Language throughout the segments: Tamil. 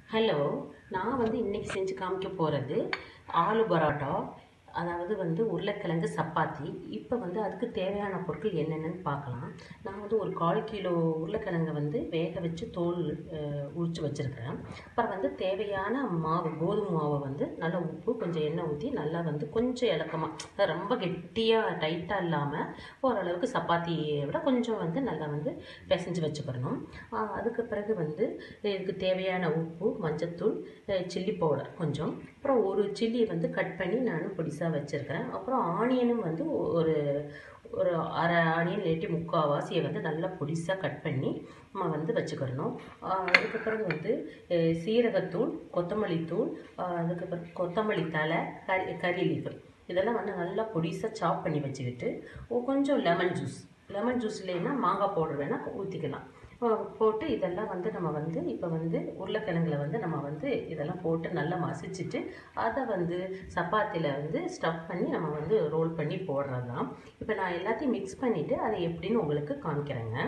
ஹலோ நான் வந்து இன்னைக்கு செஞ்சு காமிக்க போகிறது ஆலு பரோட்டா அதாவது வந்து உருளைக்கிழங்கு சப்பாத்தி இப்போ வந்து அதுக்கு தேவையான பொருட்கள் என்னென்னு பார்க்கலாம் நான் வந்து ஒரு கால் கிலோ உருளைக்கிழங்கை வந்து வேக வச்சு தோல் அஹ், உரிச்சு வச்சுருக்கிறேன் அப்புறம் வந்து தேவையான மாவு கோதுமை மாவை வந்து நல்லா உப்பு கொஞ்சம் எண்ணெய் ஊற்றி நல்லா வந்து கொஞ்சம் இலக்கமாக ரொம்ப கெட்டியாக டைட்டாக இல்லாமல் ஓரளவுக்கு சப்பாத்தியை விட கொஞ்சம் வந்து நல்லா வந்து பிசைஞ்சு வச்சுக்கிறணும் ஆஹ் அதுக்கு பிறகு வந்து இதுக்கு தேவையான உப்பு மஞ்சத்தூள் சில்லி பவுடர் கொஞ்சம் அப்புறம் ஒரு சில்லி வந்து கட் பண்ணி நான் பொடிசாக வச்சுருக்கிறேன் அப்புறம் ஆனியனும் வந்து ஒரு ஒரு அரை ஆனியன் இல்லாட்டி முக்கால்வாசியை வந்து நல்லா பொடிசாக கட் பண்ணி நம்ம வந்து வச்சுக்கிறணும் ஆஹ் அதுக்கு பிறகு வந்து அஹ் சீரகத்தூள் கொத்தமல்லி தூள் ஆஹ் அதுக்கு பிறகு கொத்தமல்லி தலை கறி கறி லீஃபு இதெல்லாம் வந்து நல்லா பொடிசாக சாப் பண்ணி வச்சுக்கிட்டு ஒ- கொஞ்சம் லெமன் ஜூஸ் லெமன் ஜூஸ் இல்லைன்னா மாங்காய் பவுடர் வேணால் ஊற்றிக்கலாம் போட்டு இதெல்லாம் வந்து நம்ம வந்து இப்போ வந்து உருளைக்கிழங்குல வந்து நம்ம வந்து இதெல்லாம் போட்டு நல்லா மசிச்சுட்டு அதை வந்து சப்பாத்தியில் வந்து ஸ்டஃப் பண்ணி நம்ம வந்து ரோல் பண்ணி போடுறது தான் இப்போ நான் எல்லாத்தையும் மிக்ஸ் பண்ணிவிட்டு அதை எப்படின்னு உங்களுக்கு காமிக்கிறேங்க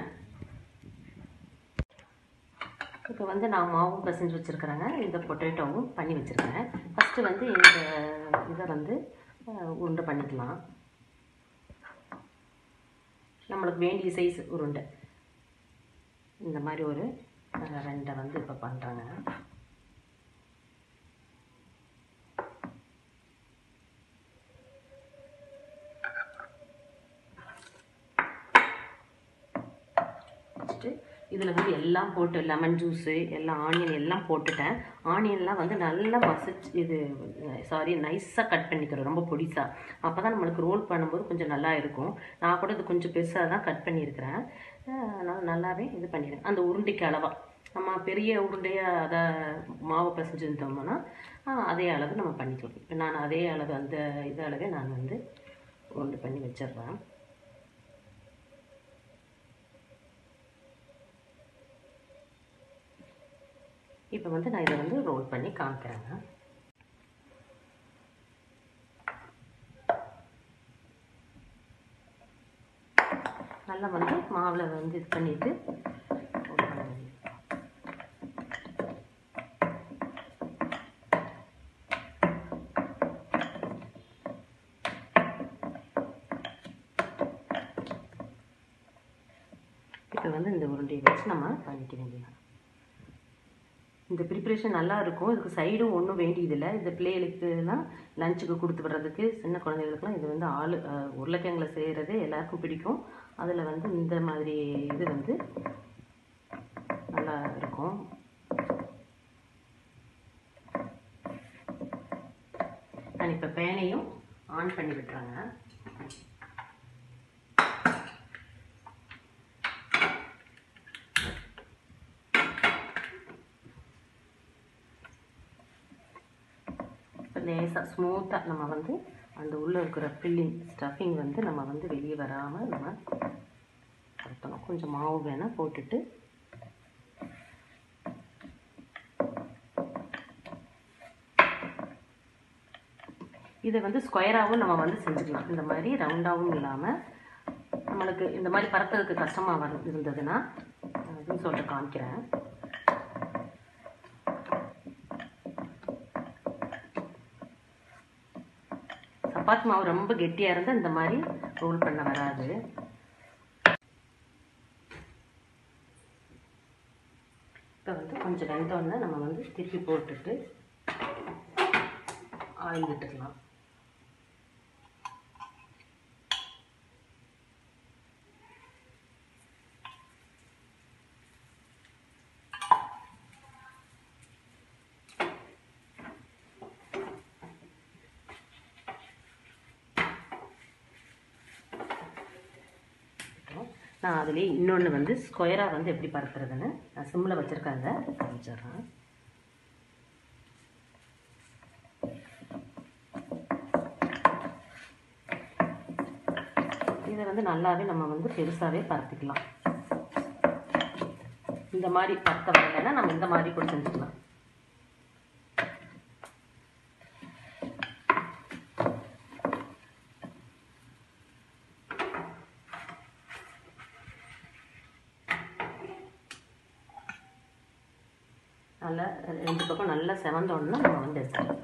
இப்போ வந்து நான் மாவும் பிசைஞ்சு வச்சுருக்கிறேங்க இந்த பொட்டேட்டோவும் பண்ணி வச்சுருக்கேன் ஃபஸ்ட்டு வந்து இந்த இதை வந்து அஹ், உருண்டை பண்ணிக்கலாம் நம்மளுக்கு வேண்டிய சைஸ் உருண்டை இந்த மாதிரி ஒரு அஹ், ரெண்டை வந்து இப்போ பண்ணுறேங்க வச்சுட்டு இதில் வந்து எல்லாம் போட்டு லெமன் ஜூஸு எல்லாம் ஆனியன் எல்லாம் போட்டுட்டேன் ஆனியன்லாம் வந்து நல்லா மசிச்சு இது சாரி நைஸாக கட் பண்ணிக்கிறோம் ரொம்ப பொடிசாக அப்போ தான் நம்மளுக்கு ரோல் பண்ணும்போது கொஞ்சம் நல்லா இருக்கும் நான் கூட இது கொஞ்சம் பெருசாக தான் கட் பண்ணியிருக்கிறேன் அஹ் நான் நல்லாவே இது பண்ணிடுறேன் அந்த உருண்டைக்கு அளவாக நம்ம பெரிய உருண்டையாக அதை மாவு பிசைஞ்சிருந்தோம்னா அஹ் அதே அளவு நம்ம பண்ணிக்கலாம் இப்போ நான் அதே அளவு அந்த இது அளவே நான் வந்து உருண்டை பண்ணி வச்சிடுறேன் இப்போ வந்து நான் இதை வந்து ரோல் பண்ணி காமிக்கிறேங்க நல்லா வந்து மாவில் வந்து இது பண்ணிட்டு roll பண்ண வேண்டியது. இப்போ வந்து இந்த உருண்டையை வச்சு நம்ம பண்ணிக்க வேண்டியது இந்த ப்ரிப்ரேஷன் நல்லா இருக்கும் இதுக்கு சைடும் ஒன்றும் வேண்டியதில்லை இந்த பிள்ளைகளுக்குலாம் லஞ்சுக்கு கொடுத்து விடுறதுக்கு சின்ன குழந்தைகளுக்குலாம் இது வந்து ஆளு அஹ், உருளைக்கிழங்குல செய்கிறது எல்லாருக்கும் பிடிக்கும் அதில் வந்து இந்த மாதிரி இது வந்து நல்லா இருக்கும் நான் இப்போ பேனையும் ஆன் பண்ணி விட்டுறாங்க இப்போ லேசாக ஸ்மூத்தாக நம்ம வந்து அந்த உள்ளே இருக்கிற ஃபில்லிங் ஸ்டஃபிங் வந்து நம்ம வந்து வெளியே வராமல் நம்ம கலத்தணும் கொஞ்சம் மாவு வேணால் போட்டுட்டு இதை வந்து ஸ்கொயராகவும் நம்ம வந்து செஞ்சுக்கலாம் இந்த மாதிரி ரவுண்டாகவும் இல்லாமல் நம்மளுக்கு இந்த மாதிரி பறக்கிறதுக்கு கஷ்டமாக வர இருந்ததுன்னா அதுன்னு சொல்லிட்டு காமிக்கிறேன் சப்பாத்தி மாவு ரொம்ப கெட்டியாக இருந்தால் இந்த மாதிரி ரோல் பண்ண வராது இப்போ வந்து கொஞ்சம் வெந்தோடனே நம்ம வந்து திருப்பி போட்டுட்டு ஆயில் விட்டுக்கலாம் நான் அதுலேயே இன்னொன்று வந்து ஸ்கொயராக வந்து எப்படி பறக்கிறதுன்னு நான் சிம்மில் வச்சுருக்காங்க காமிச்சிடுறேன் இதை வந்து நல்லாவே நம்ம வந்து பெருசாகவே பறத்துக்கலாம் இந்த மாதிரி பறக்க வரலைன்னா நம்ம இந்த மாதிரி கூட செஞ்சுக்கலாம் நல்லா ரெண்டு பக்கம் நல்லா செவந்தோடனே நம்ம வந்து எடுத்துக்கலாம்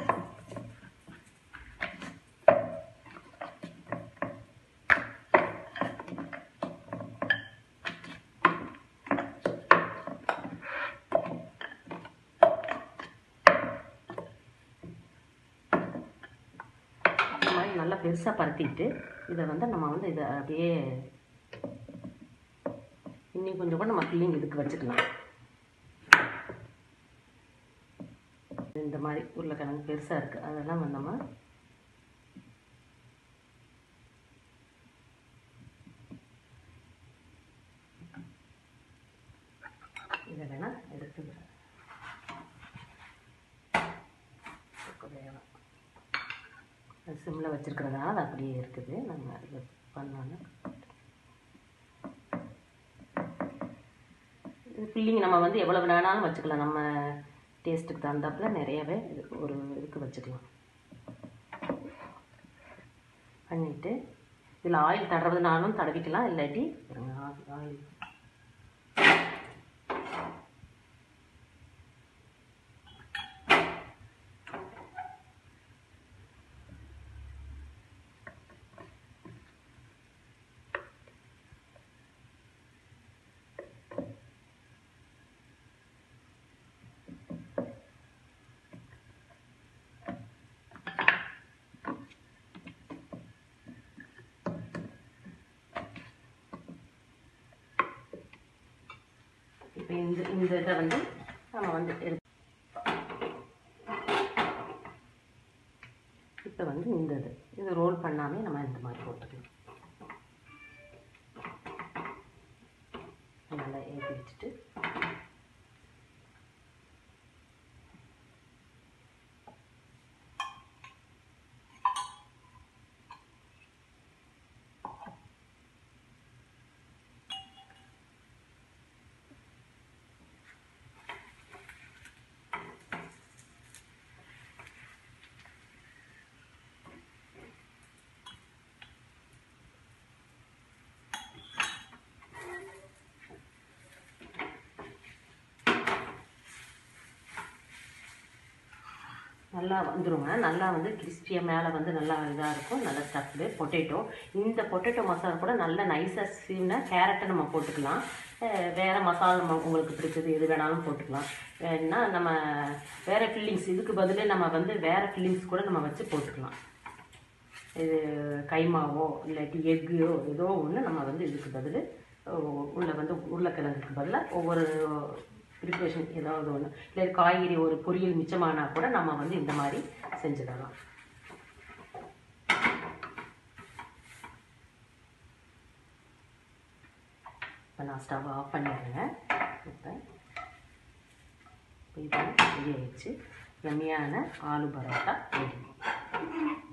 இந்த மாதிரி நல்லா பெருசாக பரத்திட்டு இதை வந்து நம்ம வந்து இதை அப்படியே இன்னும் கொஞ்சம் கூட நம்ம ஃபில்லிங் இதுக்கு வச்சுக்கலாம் இந்த மாதிரி உருளைக்கிழங்கு பெருசாக இருக்குது அதெல்லாம் வந்து நம்ம இதை வேணால் எடுத்து வேணும் சிம்மில் வச்சுருக்கிறதுனால அது அப்படியே இருக்குது நம்ம இது பண்ணோன்னு இது ஃபில்லிங் நம்ம வந்து எவ்வளோ வேணாலும் வச்சுக்கலாம் நம்ம டேஸ்ட்டுக்கு தகுந்தாப்புல நிறையவே இது ஒரு இதுக்கு வச்சுக்கலாம் பண்ணிவிட்டு இதில் ஆயில் தடவுறதுனாலும் தடவிக்கலாம் இல்லாட்டி ஆயில் இப்போ இந்த இந்த இதை வந்து நம்ம வந்து எடுத்து இப்போ வந்து இந்த இது இது ரோல் பண்ணாமே நம்ம இந்த மாதிரி போட்டுக்கலாம் நல்லா ஏற்றி வச்சுட்டு நல்லா வந்துருங்க நல்லா வந்து கிறிஸ்பியாக மேலே வந்து நல்லா இதாக இருக்கும் நல்லா ஸ்டஃப்டு பொட்டேட்டோ இந்த பொட்டேட்டோ மசாலா கூட நல்லா நைஸாக சீவினா கேரட்டை நம்ம போட்டுக்கலாம் அஹ் வேற மசாலா நம்ம உங்களுக்கு பிடிச்சது எது வேணாலும் போட்டுக்கலாம் வேணா நம்ம வேற ஃபில்லிங்ஸ் இதுக்கு பதிலே நம்ம வந்து வேற ஃபில்லிங்ஸ் கூட நம்ம வச்சு போட்டுக்கலாம் இது கைமாவோ இல்லாட்டி எக்கோ ஏதோ ஒன்று நம்ம வந்து இதுக்கு பதில் உள்ள வந்து உருளைக்கிழங்குக்கு பதிலாக ஒவ்வொரு ப்ரிப்ரேஷன் ஏதாவது ஒன்று இல்லை காய்கறி ஒரு பொரியல் மிச்சமானா கூட நம்ம வந்து இந்த மாதிரி செஞ்சிடலாம் இப்போ நான் ஸ்டவ் ஆஃப் பண்ணிடுறேன் இப்போ இது ரெடி ஆயிடுச்சு எம்மியான ஆலு பரோட்டா ரெடி